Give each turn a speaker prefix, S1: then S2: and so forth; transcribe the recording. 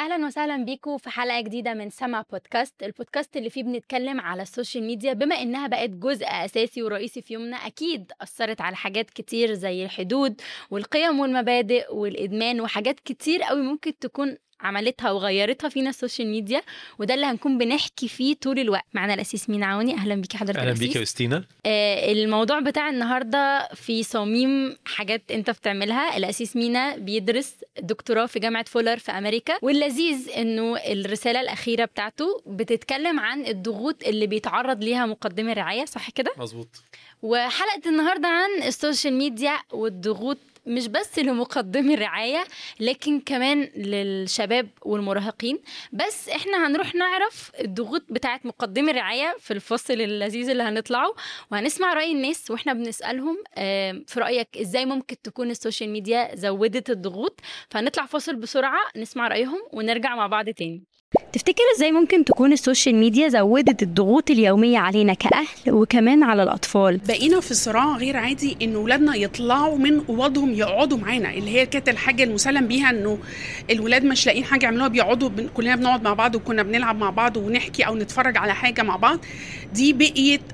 S1: اهلا وسهلا بيكم في حلقه جديده من سما بودكاست البودكاست اللي فيه بنتكلم على السوشيال ميديا بما انها بقت جزء اساسي ورئيسي في يومنا اكيد اثرت على حاجات كتير زي الحدود والقيم والمبادئ والادمان وحاجات كتير قوي ممكن تكون عملتها وغيرتها فينا السوشيال ميديا وده اللي هنكون بنحكي فيه طول الوقت معنا الاسيس مين عوني اهلا بيكي حضرتك
S2: اهلا
S1: الأسيس.
S2: بيك يا وستينا
S1: آه، الموضوع بتاع النهارده في صميم حاجات انت بتعملها الاسيس مينا بيدرس دكتوراه في جامعه فولر في امريكا واللذيذ انه الرساله الاخيره بتاعته بتتكلم عن الضغوط اللي بيتعرض ليها مقدمي الرعايه صح كده
S2: مظبوط
S1: وحلقه النهارده عن السوشيال ميديا والضغوط مش بس لمقدمي الرعاية لكن كمان للشباب والمراهقين بس احنا هنروح نعرف الضغوط بتاعت مقدمي الرعاية في الفصل اللذيذ اللي هنطلعه وهنسمع رأي الناس واحنا بنسألهم آه، في رأيك ازاي ممكن تكون السوشيال ميديا زودت الضغوط فهنطلع فاصل بسرعة نسمع رأيهم ونرجع مع بعض تاني
S3: تفتكر ازاي ممكن تكون السوشيال ميديا زودت الضغوط اليومية علينا كأهل وكمان على الأطفال
S4: بقينا في صراع غير عادي ان ولادنا يطلعوا من اوضهم يقعدوا معانا اللي هي كانت الحاجه المسلم بيها انه الولاد مش لاقيين حاجه يعملوها بيقعدوا بن... كلنا بنقعد مع بعض وكنا بنلعب مع بعض ونحكي او نتفرج على حاجه مع بعض دي بقيت